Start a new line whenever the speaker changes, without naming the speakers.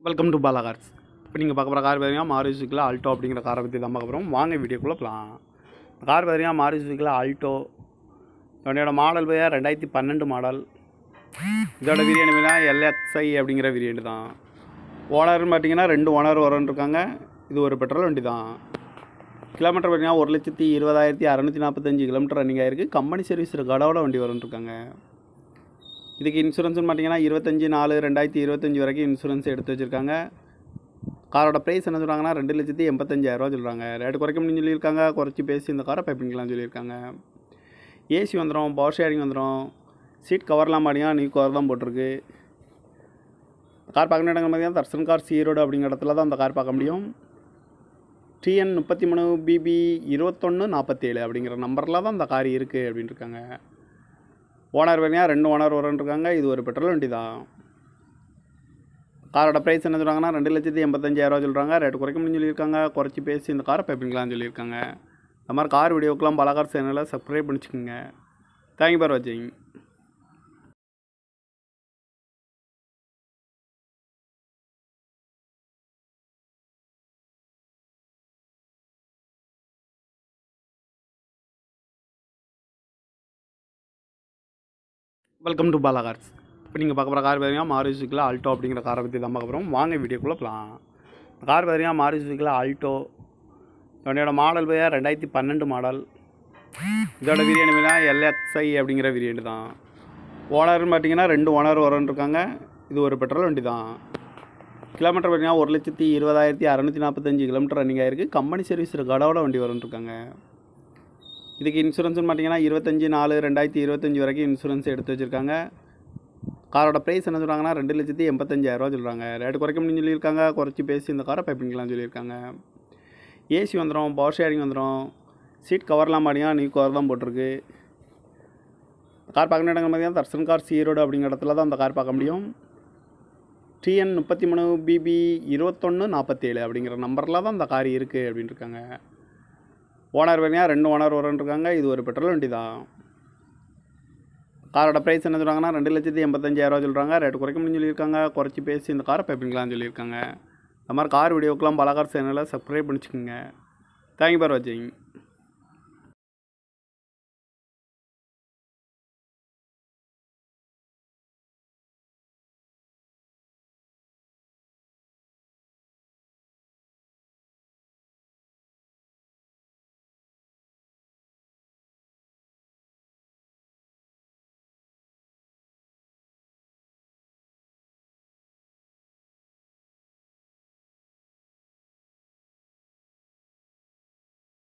welcome to Bala cars இப்போ நீங்கள் பார்க்க போகிற கார் பார்த்தீங்கன்னா மாருதி சுசுக்கியில் ஆல்டோ அப்படிங்கிற காரை பற்றி தான் பார்க்க போகிறோம் வாங்க வீடியோக்குள்ளே போகலாம் கார் பார்த்தீங்கன்னா மாருதி சுசுக்கியில் ஆல்டோ இதோட மாடல் பார்த்தா ரெண்டாயிரத்தி பன்னெண்டு மாடல் இதோட வேரியண்ட் பார்த்தீங்கன்னா எல்எக்ஸ்ஐ அப்படிங்கிற வேரியண்ட் தான் ஓனர்னு பார்த்தீங்கன்னா ரெண்டு ஓனர் வரன்னு இருக்காங்க இது ஒரு பெட்ரோல் வண்டி தான் கிலோமீட்டர் பார்த்தீங்கன்னா ஒரு லட்சத்தி இருபதாயிரத்தி அறநூற்றி நாற்பத்தஞ்சு கிலோமீட்டர் ரன்னிங் ஆயிருக்கு கம்பெனி சர்வீஸ் ரெக்கார்டோட வண்டி வரும்னு இருக்காங்க இதுக்கு இன்சூரன்ஸ்னு பார்த்தீங்கன்னா இருபத்தஞ்சி நாலு ரெண்டாயிரத்தி இருபத்தஞ்சி வரைக்கும் இன்சூரன்ஸ் எடுத்து வச்சுருக்காங்க காரோட ப்ரைஸ் என்ன சொல்கிறாங்கன்னா ரெண்டு லட்சத்தி எண்பத்தஞ்சாயிரரூவா சொல்கிறாங்க ரேட்டு குறைக்க முடியும்னு சொல்லியிருக்காங்க குறைச்சி பேசி இந்த காரை பைப்பிங்கலாம் சொல்லியிருக்காங்க ஏசி வந்துடும் பவர் ஷேரிங் வந்துடும் சீட் கவர்லாம் மாட்டிங்கன்னா நியூ கவர் தான் போட்டிருக்கு கார் பார்க்குற இடங்கள் பார்த்தீங்கன்னா தர்சன் கார் ஈரோடு அப்படிங்கிற இடத்துல தான் அந்த கார் பார்க்க முடியும் டிஎன் முப்பத்தி மூணு பிபி இருபத்தொன்று நாற்பத்தேழு அப்படிங்கிற நம்பரில் தான் இந்த கார் இருக்குது அப்படின்னு இருக்காங்க ஓனர் பார்த்தீங்கன்னா ரெண்டு ஓனர் வரன்னு இருக்காங்க இது ஒரு பெட்ரோல் வண்டி தான் காரோட ப்ரைஸ் என்ன சொல்கிறாங்கன்னா ரெண்டு லட்சத்தி எண்பத்தஞ்சாயிரரூவா சொல்கிறாங்க ரேட்டு குறைக்க முடியும்னு சொல்லியிருக்காங்க குறைச்சி பேசி இந்த காரை பைப்பிங்கலாம் சொல்லியிருக்காங்க இந்த மாதிரி கார் வீடியோக்கெலாம் பல கார் சேனலை சப்ஸ்கிரைப் பண்ணிச்சுக்கோங்க தேங்க்யூ பார் வாட்சிங் வெல்கம் டு பாலா கார்ஸ் இப்போ நீங்கள் பார்க்க போகிற கார் பார்த்தீங்கன்னா மாருதி சுசுக்கியில் ஆல்டோ அப்படிங்கிற காரை பற்றி தான் பார்க்க போகிறோம் வாங்க வீடியோக்குள்ளே போகலாம் கார் பார்த்தீங்கன்னா மாருதி சுசுக்கியில் ஆல்டோ இதோட மாடல் பார்த்தீங்கன்னா ரெண்டாயிரத்தி பன்னெண்டு மாடல் இதோட வேரியண்ட் பார்த்தீங்கன்னா எல்எக்ஸ்ஐ அப்படிங்கிற வேரியண்ட் தான் ஓனர்னு பார்த்தீங்கன்னா ரெண்டு ஓனர் வரன்னு இருக்காங்க இது ஒரு பெட்ரோல் வண்டி தான் கிலோமீட்டர் பார்த்தீங்கன்னா ஒரு லட்சத்தி இருபதாயிரத்தி அறநூற்றி நாற்பத்தஞ்சு கிலோமீட்டர் ரன்னிங் ஆயிருக்கு கம்பெனி சர்வீஸ் ரெக்கார்டோட வண்டி வரும்னு இருக்காங்க இதுக்கு இன்சூரன்ஸ்னு பார்த்தீங்கன்னா இருபத்தஞ்சி நாலு ரெண்டாயிரத்தி இருபத்தஞ்சி வரைக்கும் இன்சூரன்ஸ் எடுத்து வச்சுருக்காங்க காரோட ப்ரைஸ் என்ன சொல்கிறாங்கன்னா ரெண்டு லட்சத்தி எண்பத்தஞ்சாயிரரூவா சொல்கிறாங்க ரேட்டு குறைக்க முடியும்னு சொல்லியிருக்காங்க குறைச்சி பேசி இந்த காரை பைப்பிங்கலாம் சொல்லியிருக்காங்க ஏசி வந்துடும் பவர் ஷேரிங் வந்துடும் சீட் கவர்லாம் மாட்டிங்கன்னா நியூ கவர் தான் போட்டிருக்கு கார் பார்க்குற இடங்கள் பார்த்தீங்கன்னா தர்சன் கார் ஈரோடு அப்படிங்கிற இடத்துல தான் அந்த கார் பார்க்க முடியும் டிஎன் முப்பத்தி மூணு பிபி இருபத்தொன்று நாற்பத்தேழு அப்படிங்கிற நம்பரில் தான் இந்த கார் இருக்குது அப்படின்னு இருக்காங்க ஓனர் பார்த்தீங்கன்னா ரெண்டு ஓனர் வரன்னு இருக்காங்க இது ஒரு பெட்ரோல் வண்டி தான் காரோட ப்ரைஸ் என்ன சொல்கிறாங்கன்னா ரெண்டு லட்சத்தி எண்பத்தஞ்சாயிரரூவா சொல்கிறாங்க ரேட்டு குறைக்க முடியும்னு சொல்லியிருக்காங்க குறைச்சி பேசி இந்த காரை பைப்பிங்கலாம் சொல்லியிருக்காங்க இந்த மாதிரி கார் வீடியோக்கெலாம் பல கார் சேனலை சப்ஸ்கிரைப் பண்ணிச்சுக்கோங்க தேங்க்யூ பார் வாட்சிங்